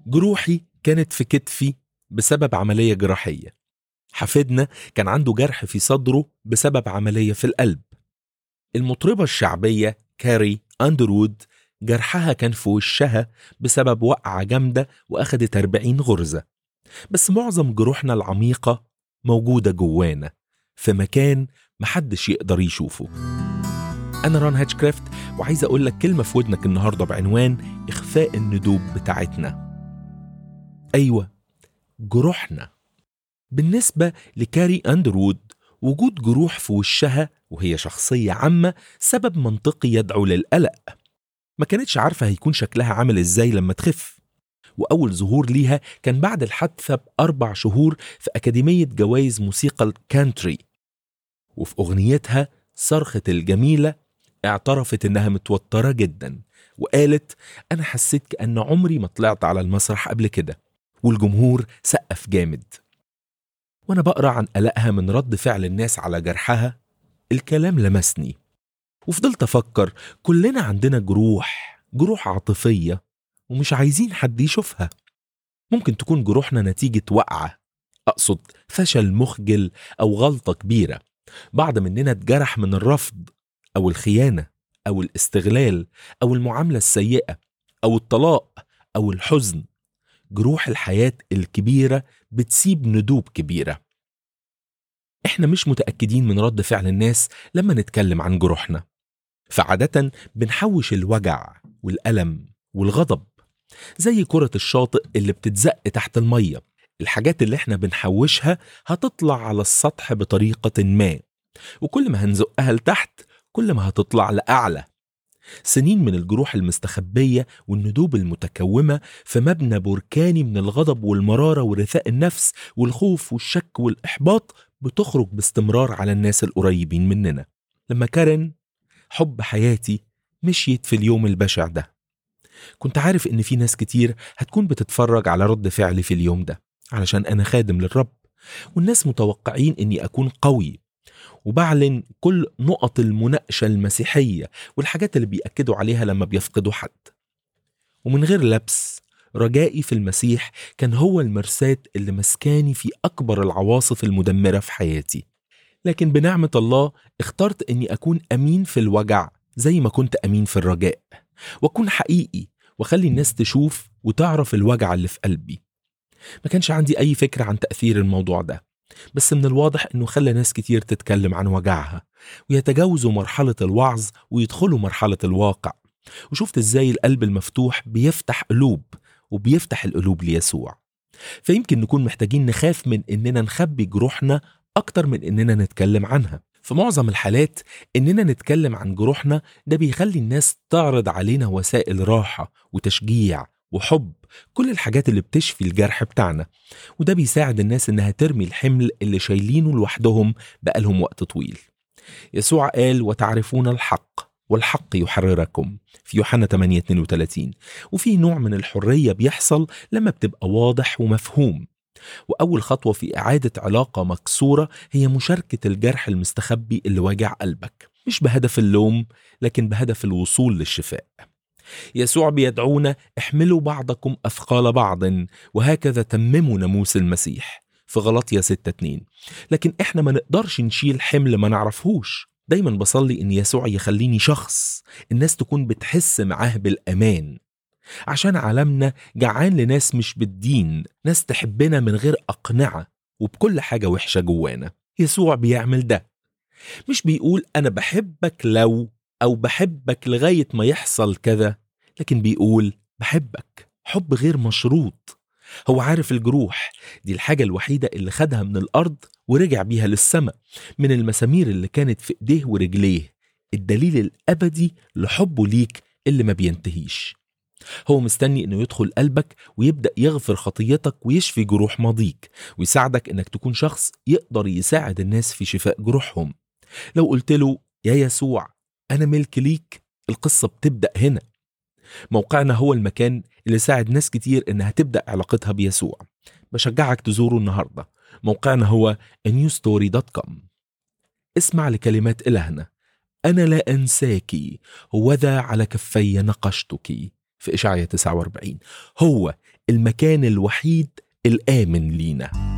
جروحي كانت في كتفي بسبب عملية جراحية حفيدنا كان عنده جرح في صدره بسبب عملية في القلب المطربة الشعبية كاري أندرود جرحها كان في وشها بسبب وقعة جامدة وأخدت 40 غرزة بس معظم جروحنا العميقة موجودة جوانا في مكان محدش يقدر يشوفه أنا ران هاتشكرافت وعايز أقول لك كلمة في ودنك النهاردة بعنوان إخفاء الندوب بتاعتنا أيوة جروحنا بالنسبة لكاري أندرود وجود جروح في وشها وهي شخصية عامة سبب منطقي يدعو للقلق ما كانتش عارفة هيكون شكلها عامل ازاي لما تخف وأول ظهور ليها كان بعد الحادثة بأربع شهور في أكاديمية جوائز موسيقى الكانتري وفي أغنيتها صرخة الجميلة اعترفت إنها متوترة جدا وقالت أنا حسيت كأن عمري ما طلعت على المسرح قبل كده والجمهور سقف جامد وأنا بقرأ عن قلقها من رد فعل الناس على جرحها الكلام لمسني وفضلت أفكر كلنا عندنا جروح جروح عاطفية ومش عايزين حد يشوفها ممكن تكون جروحنا نتيجة وقعة أقصد فشل مخجل أو غلطة كبيرة بعض مننا اتجرح من الرفض أو الخيانة أو الاستغلال أو المعاملة السيئة أو الطلاق أو الحزن جروح الحياة الكبيرة بتسيب ندوب كبيرة احنا مش متأكدين من رد فعل الناس لما نتكلم عن جروحنا فعادة بنحوش الوجع والألم والغضب زي كرة الشاطئ اللي بتتزق تحت المية الحاجات اللي احنا بنحوشها هتطلع على السطح بطريقة ما وكل ما هنزقها لتحت كل ما هتطلع لأعلى سنين من الجروح المستخبية والندوب المتكومة في مبنى بركاني من الغضب والمرارة ورثاء النفس والخوف والشك والإحباط بتخرج باستمرار على الناس القريبين مننا لما كارين حب حياتي مشيت في اليوم البشع ده كنت عارف ان في ناس كتير هتكون بتتفرج على رد فعلي في اليوم ده علشان انا خادم للرب والناس متوقعين اني اكون قوي وبعلن كل نقط المناقشة المسيحية والحاجات اللي بيأكدوا عليها لما بيفقدوا حد ومن غير لبس رجائي في المسيح كان هو المرساة اللي مسكاني في أكبر العواصف المدمرة في حياتي لكن بنعمة الله اخترت أني أكون أمين في الوجع زي ما كنت أمين في الرجاء وأكون حقيقي وخلي الناس تشوف وتعرف الوجع اللي في قلبي ما كانش عندي أي فكرة عن تأثير الموضوع ده بس من الواضح أنه خلى ناس كتير تتكلم عن وجعها ويتجاوزوا مرحلة الوعظ ويدخلوا مرحلة الواقع وشفت ازاي القلب المفتوح بيفتح قلوب وبيفتح القلوب ليسوع فيمكن نكون محتاجين نخاف من اننا نخبي جروحنا اكتر من اننا نتكلم عنها في معظم الحالات اننا نتكلم عن جروحنا ده بيخلي الناس تعرض علينا وسائل راحه وتشجيع وحب كل الحاجات اللي بتشفي الجرح بتاعنا وده بيساعد الناس انها ترمي الحمل اللي شايلينه لوحدهم بقالهم وقت طويل يسوع قال وتعرفون الحق والحق يحرركم في يوحنا 8 32 وفي نوع من الحرية بيحصل لما بتبقى واضح ومفهوم وأول خطوة في إعادة علاقة مكسورة هي مشاركة الجرح المستخبي اللي واجع قلبك مش بهدف اللوم لكن بهدف الوصول للشفاء يسوع بيدعونا احملوا بعضكم أثقال بعض وهكذا تمموا ناموس المسيح في غلطية 6 2 لكن احنا ما نقدرش نشيل حمل ما نعرفهوش دايما بصلي ان يسوع يخليني شخص الناس تكون بتحس معاه بالامان عشان عالمنا جعان لناس مش بالدين ناس تحبنا من غير اقنعه وبكل حاجه وحشه جوانا يسوع بيعمل ده مش بيقول انا بحبك لو او بحبك لغايه ما يحصل كذا لكن بيقول بحبك حب غير مشروط هو عارف الجروح دي الحاجة الوحيدة اللي خدها من الأرض ورجع بيها للسماء من المسامير اللي كانت في إيديه ورجليه الدليل الأبدي لحبه ليك اللي ما بينتهيش هو مستني انه يدخل قلبك ويبدا يغفر خطيتك ويشفي جروح ماضيك ويساعدك انك تكون شخص يقدر يساعد الناس في شفاء جروحهم لو قلت له يا يسوع انا ملك ليك القصه بتبدا هنا موقعنا هو المكان اللي ساعد ناس كتير انها تبدا علاقتها بيسوع بشجعك تزوره النهارده موقعنا هو newstory.com اسمع لكلمات إلهنا أنا لا أنساك هوذا على كفي نقشتك في إشعية 49 هو المكان الوحيد الآمن لينا